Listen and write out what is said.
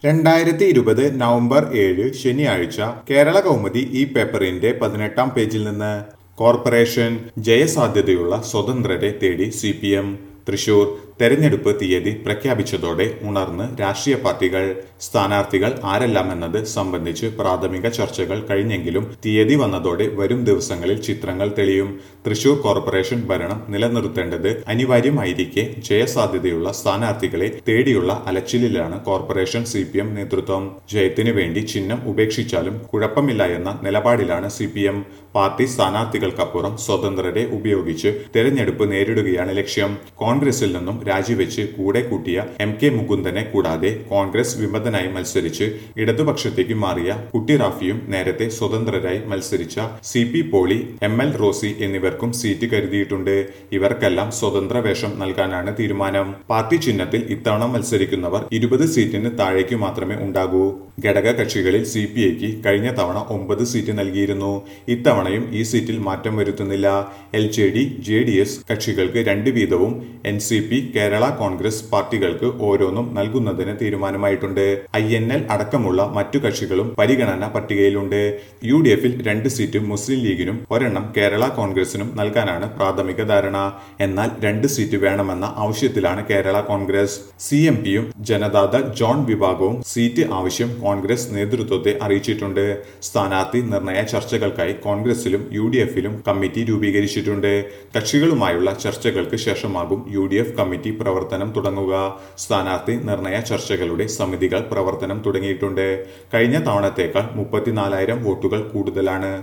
രണ്ടായിരത്തി ഇരുപത് നവംബർ ഏഴ് ശനിയാഴ്ച കേരള കൗമുദി ഈ പേപ്പറിന്റെ പതിനെട്ടാം പേജിൽ നിന്ന് കോർപ്പറേഷൻ ജയസാധ്യതയുള്ള സ്വതന്ത്രരെ തേടി സി പി എം തൃശൂർ തെരഞ്ഞെടുപ്പ് തീയതി പ്രഖ്യാപിച്ചതോടെ ഉണർന്ന് രാഷ്ട്രീയ പാർട്ടികൾ സ്ഥാനാർത്ഥികൾ ആരെല്ലാമെന്നത് സംബന്ധിച്ച് പ്രാഥമിക ചർച്ചകൾ കഴിഞ്ഞെങ്കിലും തീയതി വന്നതോടെ വരും ദിവസങ്ങളിൽ ചിത്രങ്ങൾ തെളിയും തൃശൂർ കോർപ്പറേഷൻ ഭരണം നിലനിർത്തേണ്ടത് അനിവാര്യമായിരിക്കെ ജയസാധ്യതയുള്ള സ്ഥാനാർത്ഥികളെ തേടിയുള്ള അലച്ചിലിലാണ് കോർപ്പറേഷൻ സി പി എം നേതൃത്വം ജയത്തിനു വേണ്ടി ചിഹ്നം ഉപേക്ഷിച്ചാലും കുഴപ്പമില്ല എന്ന നിലപാടിലാണ് സി പി എം പാർട്ടി സ്ഥാനാർത്ഥികൾക്കപ്പുറം സ്വതന്ത്രരെ ഉപയോഗിച്ച് തെരഞ്ഞെടുപ്പ് നേരിടുകയാണ് ലക്ഷ്യം കോൺഗ്രസിൽ നിന്നും രാജിവെച്ച് കൂടെ കൂട്ടിയ എം കെ മുകുന്ദനെ കൂടാതെ കോൺഗ്രസ് വിമതനായി മത്സരിച്ച് ഇടതുപക്ഷത്തേക്ക് മാറിയ കുട്ടി റാഫിയും നേരത്തെ സ്വതന്ത്രരായി മത്സരിച്ച C P Poly M L Rosy എന്നിവർക്കും സീറ്റ് കരുതിയിട്ടുണ്ട് ഇവർക്കെല്ലാം സ്വതന്ത്ര വേഷം നൽകാനാണ് തീരുമാനം പാർട്ടി ചിഹ്നത്തിൽ ഇത്തവണ മത്സരിക്കുന്നവർ ഇരുപത് സീറ്റിന് താഴേക്ക് മാത്രമേ ഉണ്ടാകൂ ഘടക കക്ഷികളിൽ സി പി ഐക്ക് കഴിഞ്ഞ തവണ ഒമ്പത് സീറ്റ് നൽകിയിരുന്നു ഇത്തവണയും ഈ സീറ്റിൽ മാറ്റം വരുത്തുന്നില്ല L J D J D S കക്ഷികൾക്ക് രണ്ട് വീതവും N C P Kerala Congress പാർട്ടികൾക്ക് ഓരോന്നും നൽകുന്നതിന് തീരുമാനമായിട്ടുണ്ട് ഐ എൻ എൽ അടക്കമുള്ള മറ്റു കക്ഷികളും പരിഗണന പട്ടികയിലുണ്ട് യു ഡി എഫിൽ രണ്ട് സീറ്റ് മുസ്ലിം ലീഗിനും ഒരെണ്ണം കേരള കോൺഗ്രസിനും നൽകാനാണ് പ്രാഥമിക ധാരണ എന്നാൽ രണ്ട് സീറ്റ് വേണമെന്ന ആവശ്യത്തിലാണ് കേരള കോൺഗ്രസ് സി എം പിയും ജനതാദൾ ജോൺ വിഭാഗവും സീറ്റ് ആവശ്യം കോൺഗ്രസ് നേതൃത്വത്തെ അറിയിച്ചിട്ടുണ്ട് സ്ഥാനാർത്ഥി നിർണയ ചർച്ചകൾക്കായി കോൺഗ്രസിലും യു ഡി എഫിലും കമ്മിറ്റി രൂപീകരിച്ചിട്ടുണ്ട് കക്ഷികളുമായുള്ള ചർച്ചകൾക്ക് ശേഷമാകും യു ഡി എഫ് കമ്മിറ്റി പ്രവർത്തനം തുടങ്ങുക സ്ഥാനാർത്ഥി നിർണയ ചർച്ചകളുടെ സമിതികൾ പ്രവർത്തനം തുടങ്ങിയിട്ടുണ്ട് കഴിഞ്ഞ തവണത്തേക്കാൾ മുപ്പത്തിനാലായിരം വോട്ടുകൾ കൂടുതലാണ്